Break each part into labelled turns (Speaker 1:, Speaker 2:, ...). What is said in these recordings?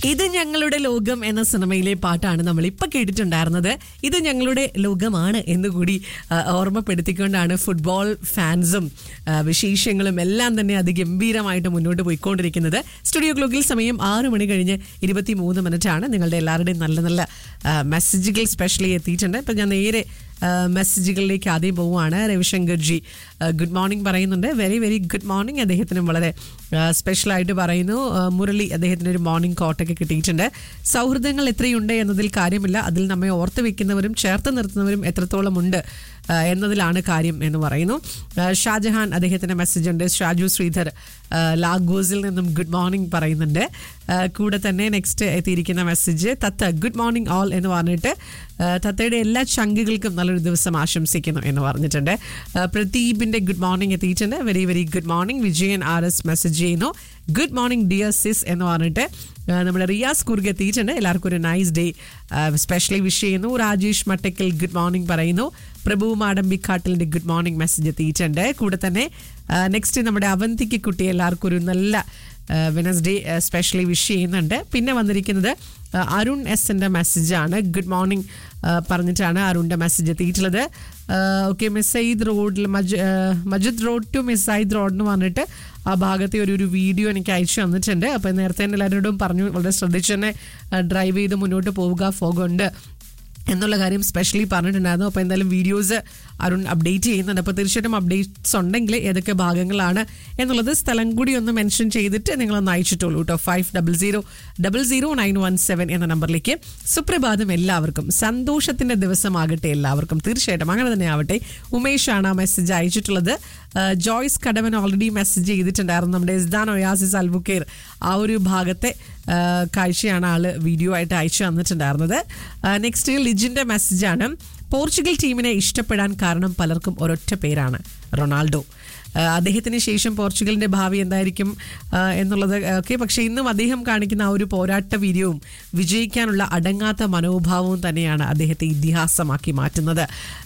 Speaker 1: ഇത് ഞങ്ങളുടെ ലോകം എന്ന സിനിമയിലെ പാട്ടാണ് നമ്മൾ ഇപ്പൊ കേട്ടിട്ടുണ്ടായിരുന്നത് ഇത് ഞങ്ങളുടെ ലോകമാണ് എന്നുകൂടി ആ, ഓർമ്മപ്പെടുത്തിക്കൊണ്ടാണ് ഫുട്ബോൾ ഫാൻസും ആ, വിശേഷങ്ങളും എല്ലാം തന്നെ അതിഗംഭീരമായിട്ട് മുന്നോട്ട് പോയിക്കൊണ്ടിരിക്കുന്നത് സ്റ്റുഡിയോ ക്ലോക്കിൽ സമയം ആറ് മണി കഴിഞ്ഞ് ഇരുപത്തി മൂന്ന് മിനിറ്റ് ആണ് നിങ്ങളുടെ എല്ലാവരുടെയും നല്ല നല്ല ആ, മെസ്സേജുകൾ സ്പെഷ്യലി എത്തിയിട്ടുണ്ട് ഇപ്പം ഞാൻ നേരെ ആ, മെസ്സേജുകളിലേക്ക് ആദ്യം പോവുകയാണ് രവിശങ്കർ ജി ആ, ഗുഡ് മോർണിംഗ് പറയുന്നുണ്ട് വെരി വെരി ഗുഡ് മോർണിംഗ് അദ്ദേഹത്തിനും വളരെ ആ, സ്പെഷ്യലായിട്ട് പറയുന്നു ആ, മുരളി അദ്ദേഹത്തിന് ഒരു മോർണിംഗ് കോട്ടൊക്കെ കിട്ടിയിട്ടുണ്ട് സൗഹൃദങ്ങൾ എത്രയുണ്ട് എന്നതിൽ കാര്യമില്ല അതിൽ നമ്മെ ഓർത്ത് വെക്കുന്നവരും ചേർത്ത് നിർത്തുന്നവരും എത്രത്തോളം ഉണ്ട് ആ, എന്നതിലാണ് കാര്യം എന്ന് പറയുന്നു ആ, ഷാജഹാൻ അദ്ദേഹത്തിന്റെ മെസ്സേജ് ഉണ്ട് ഷാജു ശ്രീധർ ആ, ലാഗോസിൽ നിന്നും ഗുഡ് മോർണിംഗ് പറയുന്നുണ്ട് ആ, കൂടെ തന്നെ നെക്സ്റ്റ് എത്തിയിരിക്കുന്ന മെസ്സേജ് തത്ത ഗുഡ് മോർണിംഗ് ഓൾ എന്ന് പറഞ്ഞിട്ട് ആ, തത്തയുടെ എല്ലാ ചങ്കുകൾക്കും നല്ലൊരു ദിവസം ആശംസിക്കുന്നു എന്ന് പറഞ്ഞിട്ടുണ്ട് ആ, പ്രദീപിന്റെ ഗുഡ് മോർണിംഗ് എത്തിയിട്ടുണ്ട് very very good morning Vijayan R S message ചെയ്യുന്നു ഗുഡ് മോർണിംഗ് ഡിയർ സിസ് എന്ന് പറഞ്ഞിട്ട് ആ, നമ്മുടെ റിയാസ് കുറുഗ് എത്തിയിട്ടുണ്ട് എല്ലാവർക്കും ഒരു നൈസ് ഡേ സ്പെഷ്യലി വിഷ് ചെയ്യുന്നു രാജേഷ് മട്ടക്കൽ ഗുഡ് മോർണിംഗ് പറയുന്നു പ്രഭു മാടമ്പിക്കാട്ടിലിന്റെ ഗുഡ് മോർണിംഗ് മെസ്സേജ് എത്തിയിട്ടുണ്ട് കൂടെ തന്നെ നെക്സ്റ്റ് നമ്മുടെ അവന്തിക്ക് കുട്ടി എല്ലാവർക്കും ഒരു നല്ല വെനസ്ഡേ സ്പെഷ്യലി വിഷ് ചെയ്യുന്നുണ്ട് പിന്നെ വന്നിരിക്കുന്നത് ആ, അരുൺ എസിൻ്റെ മെസ്സേജാണ് ഗുഡ് മോർണിംഗ് പറഞ്ഞിട്ടാണ് അരുണിൻ്റെ മെസ്സേജ് എത്തിയിട്ടുള്ളത് ഓക്കെ മിസൈദ് റോഡിൽ മജ് ആ, മജിദ് റോഡ് ടു മിസൈദ് റോഡ് എന്ന് പറഞ്ഞിട്ട് ആ ഭാഗത്തെ ഒരു ഒരു വീഡിയോ എനിക്ക് അയച്ചു തന്നിട്ടുണ്ട് അപ്പോൾ നേരത്തെ തന്നെ എല്ലാവരോടും പറഞ്ഞു വളരെ ശ്രദ്ധിച്ച് തന്നെ ഡ്രൈവ് ചെയ്ത് മുന്നോട്ട് പോവുക ഫോഗുണ്ട് എന്നുള്ള കാര്യം സ്പെഷ്യലി പറഞ്ഞിട്ടുണ്ടായിരുന്നു അപ്പോൾ എന്തായാലും വീഡിയോസ് അരുൺ അപ്ഡേറ്റ് ചെയ്യുന്നുണ്ട് അപ്പോൾ തീർച്ചയായിട്ടും അപ്ഡേറ്റ്സ് ഉണ്ടെങ്കിൽ ഏതൊക്കെ ഭാഗങ്ങളാണ് എന്നുള്ളത് സ്ഥലം കൂടി ഒന്ന് മെൻഷൻ ചെയ്തിട്ട് നിങ്ങളൊന്ന് അയച്ചിട്ടുള്ളൂ കേട്ടോ five double zero double zero nine one seven എന്ന നമ്പറിലേക്ക് സുപ്രഭാതം എല്ലാവർക്കും സന്തോഷത്തിന്റെ ദിവസമാകട്ടെ എല്ലാവർക്കും തീർച്ചയായിട്ടും അങ്ങനെ തന്നെ ആവട്ടെ ഉമേഷാണ് ആ മെസ്സേജ് അയച്ചിട്ടുള്ളത് ആ, ജോയ്സ് കടവൻ ഓൾറെഡി മെസ്സേജ് ചെയ്തിട്ടുണ്ടായിരുന്നു നമ്മുടെ ഇസ്ദാൻ ഒയാസിസ് അൽബുക്കേർ ആ ഒരു ഭാഗത്തെ ആ, കാഴ്ചയാണ് ആള് വീഡിയോ ആയിട്ട് അയച്ചു തന്നിട്ടുണ്ടായിരുന്നത് നെക്സ്റ്റ് ലിജിന്റെ മെസ്സേജാണ് പോർച്ചുഗൽ ടീമിനെ ഇഷ്ടപ്പെടാൻ കാരണം പലർക്കും ഒരൊറ്റ പേരാണ് റൊണാൾഡോ ആ, അദ്ദേഹത്തിന് ശേഷം പോർച്ചുഗലിന്റെ ഭാവി എന്തായിരിക്കും ആ, എന്നുള്ളത് ഓക്കെ പക്ഷേ ഇന്നും അദ്ദേഹം കാണിക്കുന്ന ആ ഒരു പോരാട്ട വീര്യവും വിജയിക്കാനുള്ള അടങ്ങാത്ത മനോഭാവവും തന്നെയാണ് അദ്ദേഹത്തെ ഇതിഹാസമാക്കി മാറ്റുന്നത്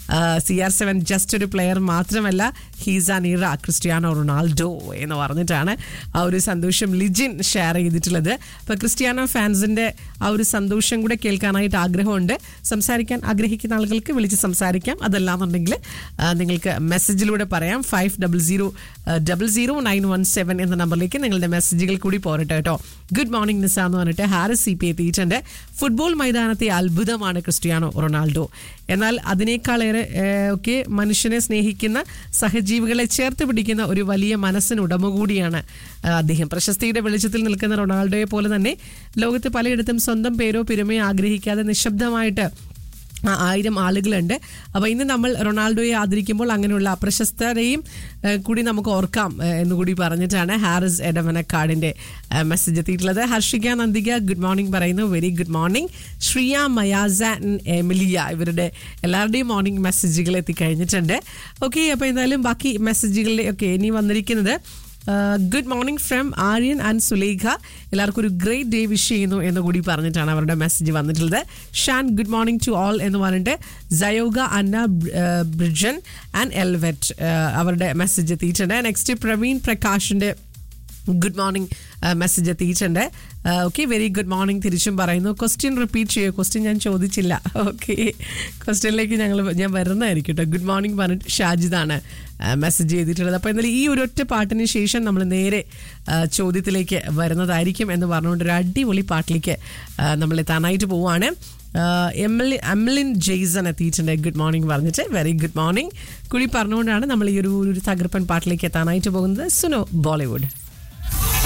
Speaker 1: സി ആർ സെവൻ ജസ്റ്റ് ഒരു പ്ലെയർ മാത്രമല്ല he's an era Cristiano Ronaldo എന്ന് പറഞ്ഞിട്ടാണ് ആ ഒരു സന്തോഷം ലിജിൻ ഷെയർ ചെയ്തിട്ടുള്ളത് അപ്പോൾ ക്രിസ്ത്യാനോ ഫാൻസിന്റെ ആ ഒരു സന്തോഷം കൂടെ കേൾക്കാനായിട്ട് ആഗ്രഹമുണ്ട് സംസാരിക്കാൻ ആഗ്രഹിക്കുന്ന ആളുകൾക്ക് വിളിച്ച് സംസാരിക്കാം അതല്ലാന്നുണ്ടെങ്കിൽ ആ, നിങ്ങൾക്ക് മെസ്സേജിലൂടെ പറയാം five double zero double zero nine one seven എന്ന നമ്പറിലേക്ക് നിങ്ങളുടെ മെസ്സേജുകൾ കൂടി പോരട്ടെ കേട്ടോ ഗുഡ് മോർണിംഗ് നിസ എന്ന് പറഞ്ഞിട്ട് ഹാരിസ് സി പി എത്തിയിട്ടുണ്ട് ഫുട്ബോൾ മൈതാനത്തെ അത്ഭുതമാണ് ക്രിസ്ത്യാനോ റൊണാൾഡോ എന്നാൽ അതിനേക്കാളേറെ ഒക്കെ മനുഷ്യനെ സ്നേഹിക്കുന്ന സഹജീവികളെ ചേർത്ത് പിടിക്കുന്ന ഒരു വലിയ മനസ്സിന് ഉടമ കൂടിയാണ് ആ, അദ്ദേഹം പ്രശസ്തിയുടെ വെളിച്ചത്തിൽ നിൽക്കുന്ന റൊണാൾഡോയെ പോലെ തന്നെ ലോകത്ത് പലയിടത്തും സ്വന്തം പേരോ പെരുമയോ ആഗ്രഹിക്കാതെ നിശബ്ദമായിട്ട് ആ, ആയിരം ആളുകളുണ്ട് അപ്പോൾ ഇന്ന് നമ്മൾ റൊണാൾഡോയെ ആദരിക്കുമ്പോൾ അങ്ങനെയുള്ള അപ്രശസ്തരെയും ഏഹ്, കൂടി നമുക്ക് ഓർക്കാം ഏഹ്, എന്നുകൂടി പറഞ്ഞിട്ടാണ് ഹാരിസ് എഡവനക്കാടിൻ്റെ മെസ്സേജ് എത്തിയിട്ടുള്ളത് ഹർഷിക നന്ദിക ഗുഡ് മോർണിംഗ് പറയുന്നു very good morning Shriya Mayasa and Emilia ഇവരുടെ എല്ലാവരുടെയും മോർണിംഗ് മെസ്സേജുകൾ എത്തിക്കഴിഞ്ഞിട്ടുണ്ട് ഓക്കെ അപ്പോൾ എന്തായാലും ബാക്കി മെസ്സേജുകളിൽ ഒക്കെ ഇനി വന്നിരിക്കുന്നത് good morning from Aryan and Sulekha എല്ലാവർക്കും ഒരു ഗ്രേറ്റ് ഡേ വിഷ് ചെയ്യുന്നു എന്ന് കൂടി പറഞ്ഞിട്ടാണ് അവരുടെ മെസ്സേജ് വന്നിട്ടുള്ളത് Shan good morning to all എന്ന് പറഞ്ഞിട്ട് സയോഗ അന്ന ബ്രിഡ്ജൻ ആൻഡ് എൽവെറ്റ് അവരുടെ മെസ്സേജ് എത്തിയിട്ടുണ്ട് നെക്സ്റ്റ് പ്രവീൺ പ്രകാശിൻ്റെ ഗുഡ് മോർണിംഗ് മെസ്സേജ് എത്തിയിട്ടുണ്ട് ഓക്കെ വെരി ഗുഡ് മോർണിംഗ് തിരിച്ചും പറയുന്നു ക്വസ്റ്റ്യൻ റിപ്പീറ്റ് ചെയ്യുക ക്വസ്റ്റ്യൻ ഞാൻ ചോദിച്ചില്ല ഓക്കെ ക്വസ്റ്റ്യനിലേക്ക് ഞങ്ങൾ ഞാൻ വരുന്നതായിരിക്കും കേട്ടോ ഗുഡ് മോർണിംഗ് പറഞ്ഞിട്ട് ഷാജിദാണ് മെസ്സേജ് ചെയ്തിട്ടുള്ളത് അപ്പോൾ എന്നാലും ഈ ഒരു ഒറ്റ പാട്ടിന് ശേഷം നമ്മൾ നേരെ ആ, ചോദ്യത്തിലേക്ക് വരുന്നതായിരിക്കും എന്ന് പറഞ്ഞുകൊണ്ട് ഒരു അടിപൊളി പാട്ടിലേക്ക് ആ, നമ്മൾ എത്താനായിട്ട് പോവുകയാണ് എംലി അംലിൻ ജെയ്സൺ എത്തിയിട്ടുണ്ട് ഗുഡ് മോർണിംഗ് പറഞ്ഞിട്ട് വെരി ഗുഡ് മോർണിംഗ് കൂടി പറഞ്ഞുകൊണ്ടാണ് നമ്മൾ ഈ ഒരു ഒരു തകർപ്പൻ പാട്ടിലേക്ക് എത്താനായിട്ട് പോകുന്നത് സുനോ ബോളിവുഡ്